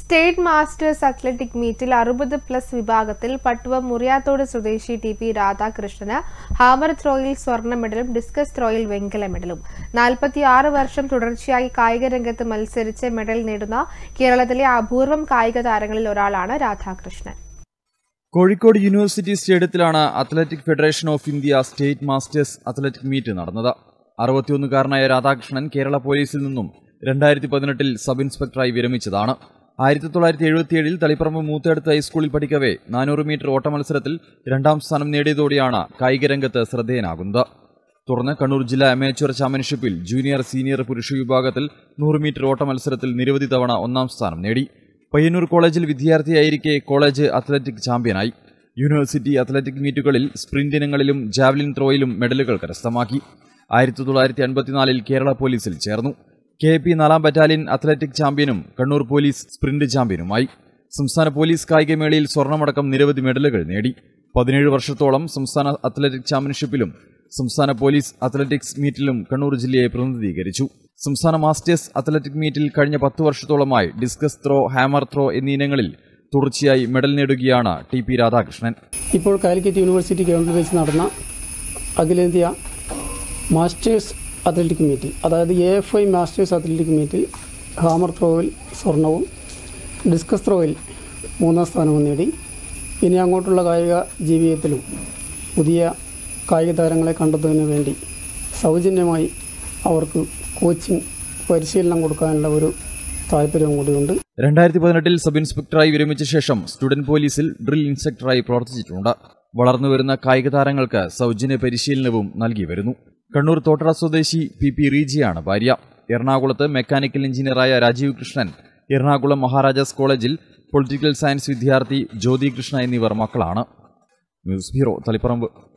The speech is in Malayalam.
സ്റ്റേറ്റ് മാസ്റ്റേഴ്സ് അത്ലറ്റിക് മീറ്റിൽ അറുപത് പ്ലസ് വിഭാഗത്തിൽ പട്ടുവ മുറിയാത്തോട് സ്വദേശി ടി പി രാധാകൃഷ്ണന് ഹാമർ ത്രോയിൽ സ്വർണ്ണ മെഡലും ഡിസ്കസ് ത്രോയിൽ വെങ്കല മെഡലും നാൽപ്പത്തിയാറ് വർഷം തുടർച്ചയായി കായിക രംഗത്ത് മത്സരിച്ച് മെഡൽ നേടുന്ന കേരളത്തിലെ അപൂർവം കായിക താരങ്ങളിൽ ഒരാളാണ് രാധാകൃഷ്ണൻ കോഴിക്കോട് യൂണിവേഴ്സിറ്റി സ്റ്റേഡിയത്തിലാണ് athletic federation of India state masters athletic meet നടന്നത് അറുപത്തിയൊന്നുകാരനായ രാധാകൃഷ്ണൻ കേരള പോലീസിൽ നിന്നും രണ്ടായിരത്തി പതിനെട്ടിൽ സബ് ഇൻസ്പെക്ടറായി വിരമിച്ചതാണ് ആയിരത്തി തൊള്ളായിരത്തി എഴുപത്തിയേഴിൽ തളിപ്പറമ്പ് മൂത്തടുത്ത് ഹൈസ്കൂളിൽ പഠിക്കവേ നാനൂറ് മീറ്റർ ഓട്ട മത്സരത്തിൽ രണ്ടാം സ്ഥാനം നേടിയതോടെയാണ് കായിക രംഗത്ത് ശ്രദ്ധേയനാകുന്നത് തുടർന്ന് കണ്ണൂർ ജില്ലാ അമേച്വർ ചാമ്പ്യൻഷിപ്പിൽ ജൂനിയർ സീനിയർ പുരുഷ വിഭാഗത്തിൽ നൂറ് മീറ്റർ ഓട്ട മത്സരത്തിൽ നിരവധി തവണ ഒന്നാം സ്ഥാനം നേടി പയ്യന്നൂർ കോളേജിൽ വിദ്യാർത്ഥിയായിരിക്കെ കോളേജ് അത്ലറ്റിക് ചാമ്പ്യനായി യൂണിവേഴ്സിറ്റി അത്ലറ്റിക് മീറ്റുകളിൽ സ്പ്രിന്റ് ഇനങ്ങളിലും ജാവലിൻ ത്രോയിലും മെഡലുകൾ കരസ്ഥമാക്കി ആയിരത്തി തൊള്ളായിരത്തി അൻപത്തിനാലിൽ കേരള പോലീസിൽ ചേർന്നു കെ പി നാലാം ബറ്റാലിയൻ അത്ലറ്റിക് ചാമ്പ്യനും കണ്ണൂർ പോലീസ് സ്പ്രിന്റ് ചാമ്പ്യനുമായി സംസ്ഥാന പോലീസ് കായികമേളയിൽ സ്വർണമടക്കം നിരവധി മെഡലുകൾ നേടി പതിനേഴ് വർഷത്തോളം സംസ്ഥാന അത്ലറ്റിക് ചാമ്പ്യൻഷിപ്പിലും സംസ്ഥാന പോലീസ് അത്ലറ്റിക്സ് മീറ്റിലും കണ്ണൂർ ജില്ലയെ പ്രതിനിധീകരിച്ചു സംസ്ഥാന മാസ്റ്റേഴ്സ് അത്ലറ്റിക് മീറ്റിൽ കഴിഞ്ഞ പത്ത് വർഷത്തോളമായി ഡിസ്കസ് ത്രോ ഹാമർ ത്രോ എന്നീ ഇനങ്ങളിൽ തുടർച്ചയായി മെഡൽ നേടുകയാണ് ടി പി രാധാകൃഷ്ണൻ ഇപ്പോൾ കാലിക്കറ്റ് യൂണിവേഴ്സിറ്റി ഗ്രൗണ്ടിൽ വെച്ച് നടന്ന അഖിലേന്ത്യാ മാസ്റ്റേഴ്സ് അത്ലറ്റിക് മീറ്റിൽ അതായത് A F I masters athletic മീറ്റിൽ ഹാമർ ത്രോയിൽ സ്വർണവും ഡിസ്കസ് ത്രോയിൽ മൂന്നാം സ്ഥാനവും നേടി ഇനി അങ്ങോട്ടുള്ള കായിക ജീവിതത്തിലും പുതിയ കായിക താരങ്ങളെ കണ്ടെത്തുന്നതിന് വേണ്ടി സൗജന്യമായി അവർക്ക് കോച്ചിങ് പരിശീലനം കൊടുക്കാനുള്ള ഒരു താല്പര്യവും കൂടിയുണ്ട് രണ്ടായിരത്തി പതിനെട്ടിൽ സബ് ഇൻസ്പെക്ടറായി വിരമിച്ച ശേഷം സ്റ്റുഡന്റ് പോലീസിൽ ഡ്രിൽ ഇൻസ്ട്രക്ടറായി പ്രവർത്തിച്ചിട്ടുണ്ട് വളർന്നുവരുന്ന കായിക താരങ്ങൾക്ക് സൗജന്യ പരിശീലനവും നൽകി വരുന്നു കണ്ണൂർ തോട്ടറ സ്വദേശി പി പി റീജിയാണ് ഭാര്യ എറണാകുളത്ത് മെക്കാനിക്കൽ എഞ്ചിനീയറായ രാജീവ് കൃഷ്ണൻ എറണാകുളം മഹാരാജാസ് കോളേജിൽ പൊളിറ്റിക്കൽ സയൻസ് വിദ്യാർത്ഥി ജ്യോതി കൃഷ്ണ എന്നിവർ മക്കളാണ് ന്യൂസ് ബ്യൂറോ തളിപ്പറമ്പ്